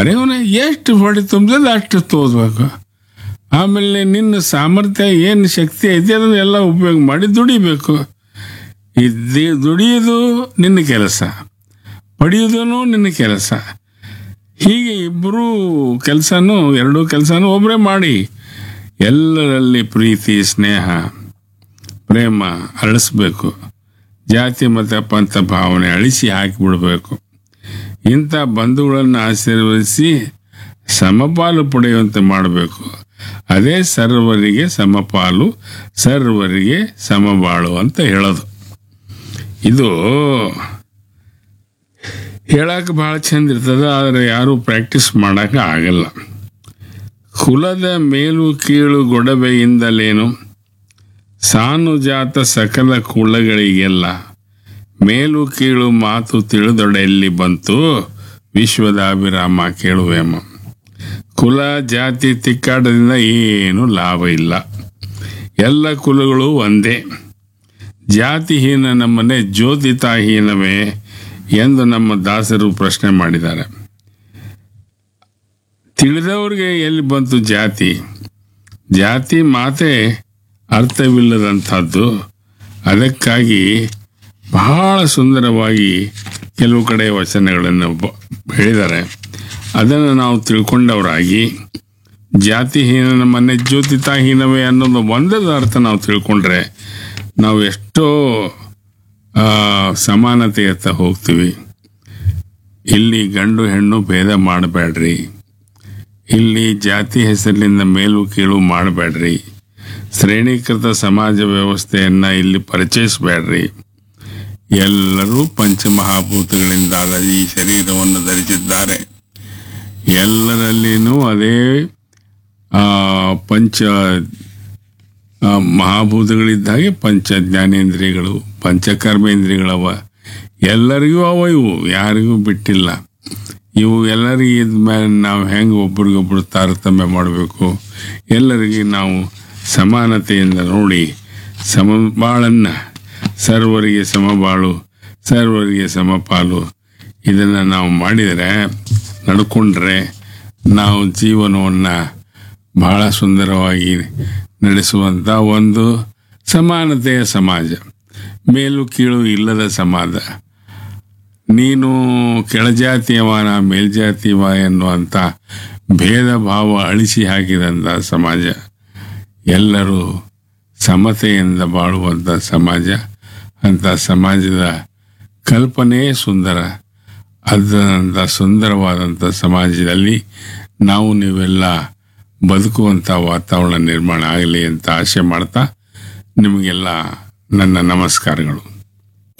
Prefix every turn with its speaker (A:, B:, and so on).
A: ಅರೆ ಅವನ ಎಷ್ಟು ಹೊಡೆ ತುಂಬಿದ ಅಷ್ಟು ತೋದ್ಬೇಕು ಆಮೇಲೆ ನಿನ್ನ ಸಾಮರ್ಥ್ಯ ಏನು ಶಕ್ತಿ ಐತೆ ಅದನ್ನ ಎಲ್ಲ ಉಪಯೋಗ ಮಾಡಿ ದುಡಿಬೇಕು ಇದ್ದೇ ದುಡಿಯೋದು ನಿನ್ನ ಕೆಲಸ ಪಡೆಯೋದು ನಿನ್ನ ಕೆಲಸ ಹೀಗೆ ಇಬ್ಬರೂ ಕೆಲಸನೂ ಎರಡೂ ಕೆಲಸನೂ ಒಬ್ಬರೇ ಮಾಡಿ ಎಲ್ಲರಲ್ಲಿ ಪ್ರೀತಿ ಸ್ನೇಹ ಪ್ರೇಮ ಅಳಿಸ್ಬೇಕು ಜಾತಿ ಮತ ಪಂಥ ಭಾವನೆ ಅಳಿಸಿ ಹಾಕಿಬಿಡಬೇಕು ಇಂಥ ಬಂಧುಗಳನ್ನು ಆಶೀರ್ವದಿಸಿ ಸಮಪಾಲು ಪಡೆಯುವಂತೆ ಮಾಡಬೇಕು ಅದೇ ಸರ್ವರಿಗೆ ಸಮಪಾಲು ಸರ್ವರಿಗೆ ಸಮಬಾಳು ಅಂತ ಹೇಳೋದು ಇದು ಹೇಳಕ್ಕೆ ಭಾಳ ಚಂದ ಇರ್ತದೆ ಆದರೆ ಯಾರೂ ಪ್ರಾಕ್ಟೀಸ್ ಮಾಡೋಕೆ ಆಗಲ್ಲ ಕುಲದ ಮೇಲು ಕೀಳು ಗೊಡವೆಯಿಂದಲೇನು ಸಾನು ಜಾತ ಸಕಲ ಕುಲಗಳಿಗೆಲ್ಲ ಮೇಲು ಕೀಳು ಮಾತು ತಿಳಿದೊಡೆಯಲ್ಲಿ ಬಂತು ವಿಶ್ವದ ಅಭಿರಾಮ ಕೇಳುವೆಮ ಕುಲ ಜಾತಿ ತಿಕ್ಕಾಟದಿಂದ ಏನು ಲಾಭ ಇಲ್ಲ ಎಲ್ಲ ಕುಲಗಳು ಒಂದೇ ಜಾತಿಹೀನ ನಮ್ಮನೆ ಜ್ಯೋತಿತಾಹೀನವೇ ಎಂದು ನಮ್ಮ ದಾಸರು ಪ್ರಶ್ನೆ ಮಾಡಿದ್ದಾರೆ ತಿಳಿದವ್ರಿಗೆ ಎಲ್ಲಿ ಬಂತು ಜಾತಿ ಜಾತಿ ಮಾತೆ ಅರ್ಥವಿಲ್ಲದಂಥದ್ದು ಅದಕ್ಕಾಗಿ ಬಹಳ ಸುಂದರವಾಗಿ ಕೆಲವು ಕಡೆ ವಚನಗಳನ್ನು ಬ- ಹೇಳಿದ್ದಾರೆ ಅದನ್ನು ನಾವು ತಿಳ್ಕೊಂಡವರಾಗಿ ಜಾತಿಹೀನ ಮನೆ ಜ್ಯೋತಿತಾಹೀನವೇ ಅನ್ನೋದು ಒಂದದ ಅರ್ಥ ನಾವು ತಿಳ್ಕೊಂಡ್ರೆ ನಾವು ಎಷ್ಟೋ ಆ, ಸಮಾನತೆಯತ್ತ ಹೋಗ್ತೀವಿ ಇಲ್ಲಿ ಗಂಡು ಹೆಣ್ಣು ಭೇದ ಮಾಡಬೇಡ್ರಿ ಇಲ್ಲಿ ಜಾತಿ ಹೆಸರಿನಿಂದ ಮೇಲು ಕೀಳು ಮಾಡಬೇಡ್ರಿ ಶ್ರೇಣೀಕೃತ ಸಮಾಜ ವ್ಯವಸ್ಥೆಯನ್ನು ಇಲ್ಲಿ ಪರಿಚಯಿಸಬೇಡ್ರಿ ಎಲ್ಲರೂ ಪಂಚಮಹಾಭೂತಗಳಿಂದಾದ ಈ ಶರೀರವನ್ನು ಧರಿಸಿದ್ದಾರೆ ಎಲ್ಲರಲ್ಲಿನೂ ಅದೇ ಆ, ಪಂಚ ಆ, ಮಹಾಭೂತಗಳಿದ್ದ ಹಾಗೆ ಪಂಚ ಜ್ಞಾನೇಂದ್ರಿಯಗಳು ಪಂಚಕರ್ಮೇಂದ್ರಿಯಗಳವ ಎಲ್ಲರಿಗೂ ಅವ ಇವು ಯಾರಿಗೂ ಬಿಟ್ಟಿಲ್ಲ ಇವು ಎಲ್ಲರಿಗೆ ಇದ್ಮೇಲೆ ನಾವು ಹೆಂಗೆ ಒಬ್ರಿಗೊಬ್ರು ತಾರತಮ್ಯ ಮಾಡಬೇಕು ಎಲ್ಲರಿಗೆ ನಾವು ಸಮಾನತೆಯಿಂದ ನೋಡಿ ಸಮಬಾಳನ್ನು ಸರ್ವರಿಗೆ ಸಮಬಾಳು ಸರ್ವರಿಗೆ ಸಮಪಾಲು ಇದನ್ನು ನಾವು ಮಾಡಿದರೆ ನಡ್ಕೊಂಡ್ರೆ ನಾವು ಜೀವನವನ್ನು ಬಹಳ ಸುಂದರವಾಗಿ ನಡೆಸುವಂಥ ಒಂದು ಸಮಾನತೆಯ ಸಮಾಜ ಮೇಲು ಕೀಳು ಇಲ್ಲದ ಸಮಾಜ ನೀನು ಕೆಳಜಾತಿಯವ ನಾ ಮೇಲ್ಜಾತಿಯವ ಎನ್ನುವಂಥ ಭೇದ ಭಾವ ಅಳಿಸಿ ಹಾಕಿದಂಥ ಸಮಾಜ ಎಲ್ಲರೂ ಸಮತೆಯಿಂದ ಬಾಳುವಂಥ ಸಮಾಜ ಅಂಥ ಸಮಾಜದ ಕಲ್ಪನೆಯೇ ಸುಂದರ ಅದಂಥ ಸುಂದರವಾದಂಥ ಸಮಾಜದಲ್ಲಿ ನಾವು ನೀವೆಲ್ಲ ಬದುಕುವಂಥ ವಾತಾವರಣ ನಿರ್ಮಾಣ ಆಗಲಿ ಅಂತ ಆಶೆ ಮಾಡ್ತಾ ನಿಮಗೆಲ್ಲ ನನ್ನ ನಮಸ್ಕಾರಗಳು